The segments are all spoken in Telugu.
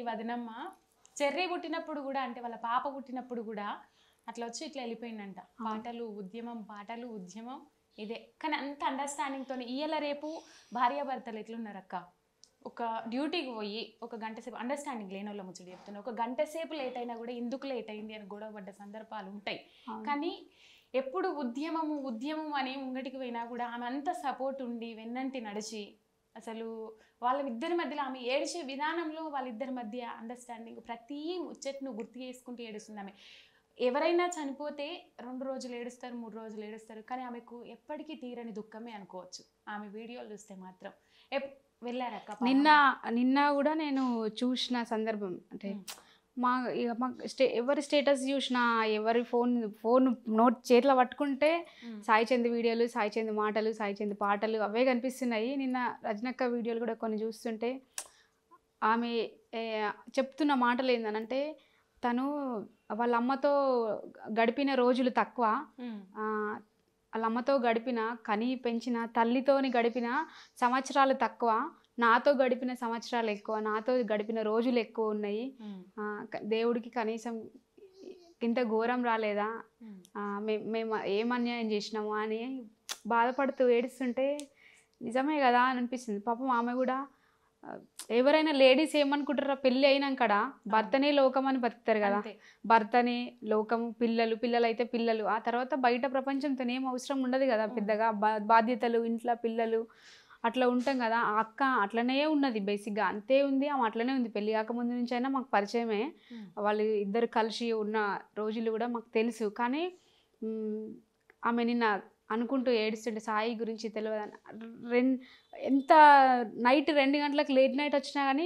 వదినమ్మ చెర్రీ పుట్టినప్పుడు కూడా అంటే వాళ్ళ పాప పుట్టినప్పుడు కూడా అట్లా వచ్చి ఇట్లా వెళ్ళిపోయిందంట పాటలు ఉద్యమం పాటలు ఉద్యమం ఇదే కానీ అంత అండర్స్టాండింగ్తో ఇయ్యాల రేపు భార్యాభర్తలు ఎట్లున్నారు అక్క ఒక డ్యూటీకి పోయి ఒక గంట సేపు అండర్స్టాండింగ్ లేని వాళ్ళ ముచ్చట చెప్తున్నా ఒక గంట సేపు లేట్ అయినా కూడా ఎందుకు లేట్ అయింది అని గొడవ పడ్డ సందర్భాలు ఉంటాయి అవును. కానీ ఎప్పుడు ఉద్యమము ఉద్యమం అని ముంగటికి పోయినా కూడా ఆమె అంత సపోర్ట్ ఉండి వెన్నంటి నడిచి అసలు వాళ్ళ ఇద్దరి మధ్యలో ఆమె ఏడిచే విధానంలో వాళ్ళిద్దరి మధ్య అండర్స్టాండింగ్ ప్రతి ముచ్చట్ను గుర్తు చేసుకుంటూ ఏడుస్తుంది ఆమె ఎవరైనా చనిపోతే రెండు రోజులు ఏడుస్తారు మూడు రోజులు ఏడుస్తారు కానీ ఆమెకు ఎప్పటికీ తీరని దుఃఖమే అనుకోవచ్చు ఆమె వీడియోలు చూస్తే మాత్రం ఎప్- వెళ్ళారక్క పాపం? నిన్న నిన్న కూడా నేను చూసిన సందర్భం అంటే మ్. మా ఇక మా స్టే ఎవరి స్టేటస్ చూసినా ఎవరి ఫోన్ ఫోన్ నోట్ చేతిలో పట్టుకుంటే మ్. సాయి చంద్ వీడియోలు సాయి చంద్ మాటలు సాయి చంద్ పాటలు అవే కనిపిస్తున్నాయి నిన్న రజనక్క వీడియోలు కూడా కొన్ని చూస్తుంటే ఆమె ఏ, చెప్తున్న మాటలు ఏందనంటే తను వాళ్ళ అమ్మతో గడిపిన రోజులు తక్కువ మ్. ఆ, వాళ్ళ అమ్మతో గడిపిన కని పెంచిన తల్లితోని గడిపిన సంవత్సరాలు తక్కువ నాతో గడిపిన సంవత్సరాలు ఎక్కువ నాతో గడిపిన రోజులు ఎక్కువ ఉన్నాయి మ్. ఆ, క- దేవుడికి కనీసం ఇంత ఘోరం రాలేదా మ్. ఆ, మే- మేము ఏం అన్యాయం చేసినాము అని బాధపడుతూ ఏడుస్తుంటే నిజమే కదా అని అనిపిస్తుంది పాపం ఆమె కూడా ఆ, ఎవరైనా లేడీస్ ఏమనుకుంటారా పెళ్ళి అయినాకడ భర్తనే లోకం అని బతుకుతారు కదా అంతే. భర్తనే లోకము పిల్లలు పిల్లలు అయితే పిల్లలు ఆ తర్వాత బయట ప్రపంచంతో ఏం అవసరం ఉండదు కదా పెద్దగా బా- బాధ్యతలు ఇంట్లో పిల్లలు అట్లా ఉంటాం కదా ఆ అక్క అట్లనే ఉన్నది బేసిక్గా అంతే ఉంది ఆమె అట్లనే ఉంది పెళ్లి కాకముందు నుంచి అయినా మాకు పరిచయమే మ్. వాళ్ళు ఇద్దరు కలిసి ఉన్న రోజులు కూడా మాకు తెలుసు కానీ మ్, ఆమె నిన్న అనుకుంటూ ఏడుస్తుంటే సాయి గురించి తెలియదు రెండు ఎంత నైట్ రెండు గంటలకు లేట్ నైట్ వచ్చినా కానీ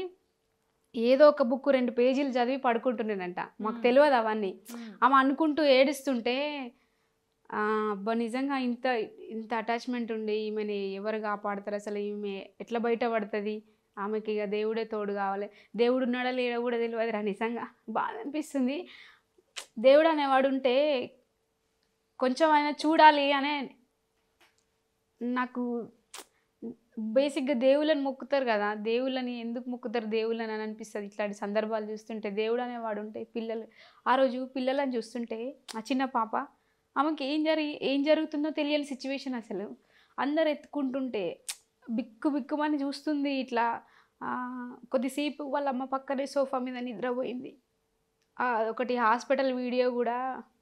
ఏదో ఒక బుక్ రెండు పేజీలు చదివి పడుకుంటున్నానంట మాకు మ్. తెలియదు అవన్నీ మ్. ఆమె అనుకుంటూ ఏడుస్తుంటే ఆ, అబ్బా నిజంగా ఇంత ఇంత అటాచ్మెంట్ ఉండి ఈమెని ఎవరు కాపాడతారు అసలు ఈమె ఎట్లా బయటపడుతుంది ఆమెకి ఇక దేవుడే తోడు కావాలి దేవుడు ఉన్నాడా లేడా కూడా తెలియదురా నిజంగా బాధ అనిపిస్తుంది దేవుడు అనేవాడు ఉంటే కొంచెం అయినా చూడాలి అనే నాకు బేసిక్గా దేవుళ్ళని మొక్కుతారు కదా దేవుళ్ళని ఎందుకు మొక్కుతారు దేవుళ్ళని అని అనిపిస్తుంది ఇట్లాంటి సందర్భాలు చూస్తుంటే దేవుడు అనేవాడు ఉంటే పిల్లలు ఆ రోజు పిల్లలని చూస్తుంటే ఆ చిన్న పాప ఆమెకి ఏం జరిగి ఏం జరుగుతుందో తెలియని సిచ్యువేషన్ అసలు అందరు ఎత్తుకుంటుంటే బిక్కు బిక్కుమని చూస్తుంది ఇట్లా ఆ, కొద్దిసేపు వాళ్ళ అమ్మ పక్కనే సోఫా మీద నిద్రపోయింది ఆ, ఒకటి హాస్పిటల్ వీడియో కూడా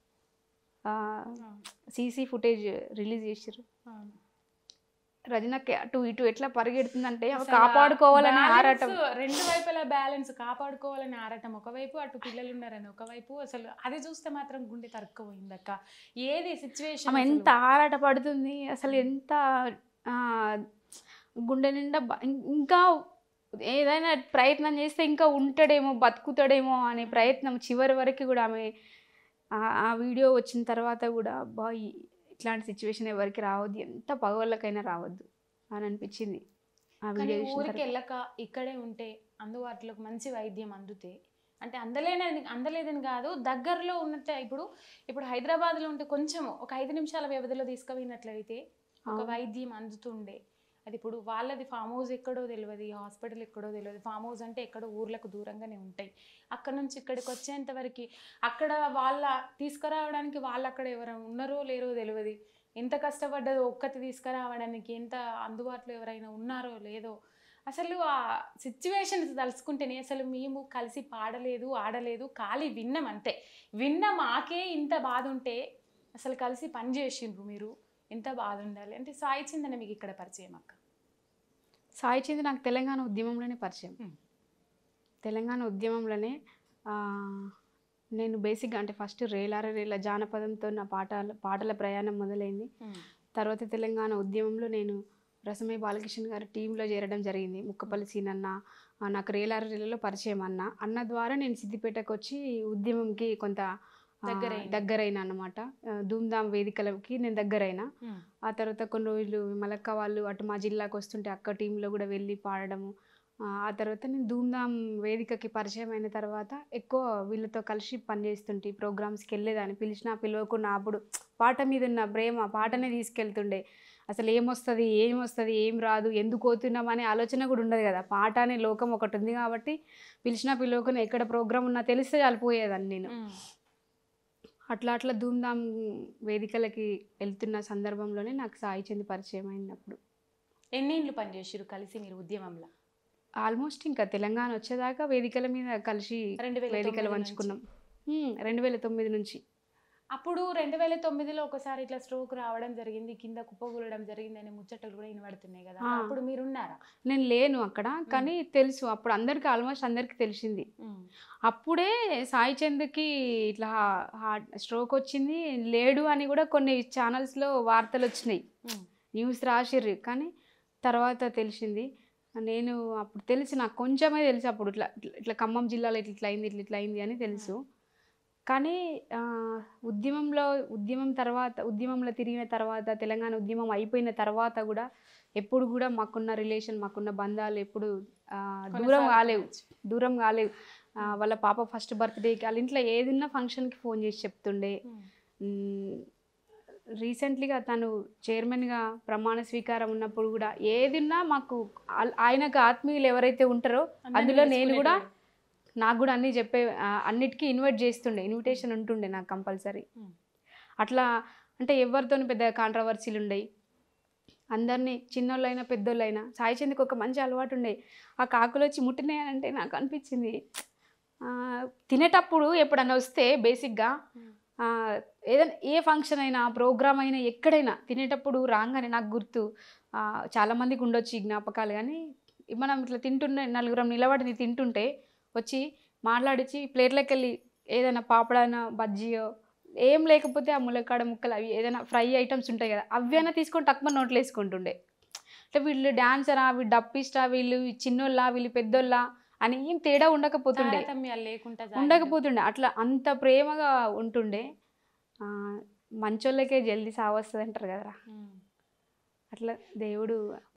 సీసీ ఫుటేజ్ రిలీజ్ చేసారు అవును. రజనకి అటు ఇటు ఎట్లా పరిగెడుతుందంటే ఆమె అసలు కాపాడుకోవాలని balance ఆరాటం రెండు వైపుల బ్యాలెన్స్ కాపాడుకోవాలని ఆరాటం ఒకవైపు అటు పిల్లలు ఉన్నారని ఒకవైపు అసలు అది చూస్తే మాత్రం గుండె తరుక్కుపోయింది అక్క ఏది సిచ్యువేషన్ ఆమె ఎంత ఆరాట పడుతుంది అసలు ఎంత ఆ, గుండె నిండా బ- ఇం- ఇంకా ఏదైనా ప్రయత్నం చేస్తే ఇంకా ఉంటాడేమో బతుకుతాడేమో అనే ప్రయత్నం చివరి వరకు కూడా ఆమె ఆ- ఆ వీడియో వచ్చిన తర్వాత కూడా అబ్బా ఈ- ఇట్లాంటి సిచ్యువేషన్ ఎవరికి రావద్దు ఎంత పగవాళ్ళకైనా రావద్దు అని అనిపించింది ఆ కానీ వీడియో చూసిన ఊరికి తర్వాత. వెళ్ళక ఇక్కడే ఉంటే అందుబాటులోకి మంచి వైద్యం అందుతే అంటే అందలేనది అందలేదని కాదు దగ్గరలో ఉన్నట్టే ఇప్పుడు ఇప్పుడు హైదరాబాద్లో ఉంటే కొంచెం ఒక ఐదు నిమిషాల వ్యవధిలో తీసుకుపోయినట్లయితే ఒక అవును. వైద్యం అందుతుండే అది ఇప్పుడు వాళ్ళది ఫామ్ హౌస్ ఎక్కడో తెలియదు హాస్పిటల్ ఎక్కడో తెలియదు ఫామ్ హౌస్ అంటే ఎక్కడో ఊర్లకు దూరంగానే ఉంటాయి అక్కడ నుంచి ఇక్కడికి వచ్చేంత వరకు అక్కడ వాళ్ళ తీసుకురావడానికి వాళ్ళు అక్కడ ఎవరైనా ఉన్నారో లేరో తెలియదు ఎంత కష్టపడ్డదో ఒక్కటి తీసుకురావడానికి ఎంత అందుబాటులో ఎవరైనా ఉన్నారో లేదో అసలు ఆ సిచ్యువేషన్స్ తలుచుకుంటేనే అసలు మేము కలిసి పాడలేదు ఆడలేదు ఖాళీ విన్నాం అంతే విన్న మాకే ఇంత బాధ ఉంటే అసలు కలిసి పని చేసిండ్రు మీరు ఎంత బాధ ఉండాలి అంటే సాయి చిందన మీకు ఇక్కడ పరిచయం అక్క సాయి చంద్ నాకు తెలంగాణ ఉద్యమంలోనే పరిచయం Hmm. తెలంగాణ ఉద్యమంలోనే ఆ, నేను బేసిక్గా అంటే ఫస్ట్ రేలార రేల జానపదంతో నా పాటల పాటల ప్రయాణం మొదలైంది తర్వాత తెలంగాణ ఉద్యమంలో నేను రసమయ్య బాలకృష్ణ గారి టీంలో చేరడం జరిగింది ముక్కపల్లి సీనన్న ఆ, నాకు రేలార రేలలో పరిచయం అన్న అన్న ద్వారా నేను సిద్దిపేటకు వచ్చి ఉద్యమంకి కొంత ఆ, దగ్గరైంది. దగ్గరైన అనమాట ధూమ్ధామ్ వేదికలకి నేను దగ్గరైన ఆ తర్వాత కొన్ని రోజులు మలక్క వాళ్ళు అటు మా జిల్లాకు వస్తుంటే అక్క టీంలో కూడా వెళ్ళి పాడడము ఆ, ఆ ఆ తర్వాత నేను ధూమ్ధామ్ వేదికకి పరిచయం అయిన తర్వాత ఎక్కువ వీళ్ళతో కలిసి పనిచేస్తుంటే ప్రోగ్రామ్స్కి వెళ్ళేదాన్ని పిలిచినా పిలవకున్నా అప్పుడు పాట మీద ఉన్న ప్రేమ పాటనే తీసుకెళ్తుండే అసలు ఏమొస్తుంది ఏమొస్తుంది ఏం రాదు ఎందుకు పోతున్నాం అనే ఆలోచన కూడా ఉండదు కదా పాట అనే లోకం ఒకటి ఉంది కాబట్టి పిలిచినా పిలవకున్నా ఎక్కడ ప్రోగ్రామ్ ఉన్నా తెలిస్తే చాలిపోయేదాన్ని నేను అట్లా అట్లా ధూమ్ధామ్ వేదికలకి వెళ్తున్న సందర్భంలోనే నాకు సాయి చంద్ పరిచయం అయినప్పుడు ఎన్నేళ్ళు పనిచేసారు కలిసి మీరు ఉద్యమంలో ఆల్మోస్ట్ ఇంకా తెలంగాణ వచ్చేదాకా వేదికల మీద కలిసి రెండు వేల వేదికలు తొమ్మిది పంచుకున్నాం హ్మ్, రెండు వేల తొమ్మిది నుంచి అప్పుడు రెండు వేల తొమ్మిదిలో ఒకసారి ఇట్లా స్ట్రోక్ రావడం జరిగింది కింద కుప్పగూలడం జరిగింది అనే ముచ్చటలు కూడా వినబడుతున్నాయి కదా ఆ. అప్పుడు మీరు ఉన్నారా నేను లేను అక్కడ కానీ తెలుసు అప్పుడు అందరికి ఆల్మోస్ట్ అందరికి తెలిసింది అప్పుడే సాయి చంద్కి ఇట్లా హార్ట్ స్ట్రోక్ వచ్చింది లేడు అని కూడా కొన్ని ఛానల్స్లో వార్తలు వచ్చినాయి న్యూస్ రాసిర్రు కానీ తర్వాత తెలిసింది నేను అప్పుడు తెలిసి నాకు కొంచెమే తెలుసు అప్పుడు ఇట్లా ఇట్లా- ఇట్లా ఖమ్మం జిల్లాలో ఇట్లా ఇట్లా అయింది ఇట్లా ఇట్లా అయింది అని తెలుసు కానీ ఆ, ఉద్యమంలో ఉద్యమం తర్వాత ఉద్యమంలో తిరిగిన తర్వాత తెలంగాణ ఉద్యమం అయిపోయిన తర్వాత కూడా ఎప్పుడు కూడా మాకున్న రిలేషన్ మాకున్న బంధాలు ఎప్పుడు ఆ, దూరం కాలేవు దూరం కాలేవు ఆ, వాళ్ళ పాప ఫస్ట్ బర్త్డేకి వాళ్ళ ఇంట్లో ఏదున్నా ఫంక్షన్కి ఫోన్ చేసి చెప్తుండే రీసెంట్లీగా తను చైర్మన్గా ప్రమాణ స్వీకారం ఉన్నప్పుడు కూడా ఏదిన్నా మాకు ఆల్- ఆయనకు ఆత్మీయులు ఎవరైతే ఉంటారో అందులో నేను కూడా నాకు కూడా అన్నీ చెప్పే ఆ, అన్నిటికీ ఇన్వైట్ చేస్తుండే ఇన్విటేషన్ ఉంటుండే నాకు కంపల్సరీ Hmm. అట్లా అంటే ఎవరితోని పెద్ద కాంట్రవర్సీలు ఉండయి అందరినీ చిన్నోళ్ళైనా పెద్దోళ్ళైనా సాయి చంద్కి ఒక మంచి అలవాటు ఉండే ఆ కాకులు వచ్చి ముట్టినాయంటే నాకు అనిపించింది ఆ, తినేటప్పుడు ఎప్పుడన్నా వస్తే బేసిక్గా ఆ, ఏదైనా ఏ ఫంక్షన్ అయినా ప్రోగ్రామ్ అయినా ఎక్కడైనా తినేటప్పుడు రాగానే నాకు గుర్తు ఆ, చాలా మందికి ఉండొచ్చు ఈ జ్ఞాపకాలు కానీ మనం ఇట్లా తింటుండే నలుగురం నిలబడి తింటుంటే వచ్చి మాట్లాడించి ప్లేట్లోకి వెళ్ళి ఏదైనా పాపడానో బజ్జీయో ఏం లేకపోతే ఆ ములక్కాడ ముక్కలు అవి ఏదైనా ఫ్రై ఐటమ్స్ ఉంటాయి కదా అవి అయినా తీసుకొని తక్కువ నోట్లు వేసుకుంటుండే అంటే వీళ్ళు డాన్సరా వీళ్ళు డప్పిస్టా వీళ్ళు చిన్నోళ్ళ వీళ్ళు పెద్దోళ్ళ అని ఏం తేడా ఉండకపోతుండే తారతమ్యాలు లేకుండా జాగ్రత్త. ఉండకపోతుండే అట్లా అంత ప్రేమగా ఉంటుండే ఆ, మంచోళ్ళకే జల్దీ సావస్తుంది అంటారు కదరా ఉమ్. అట్లా దేవుడు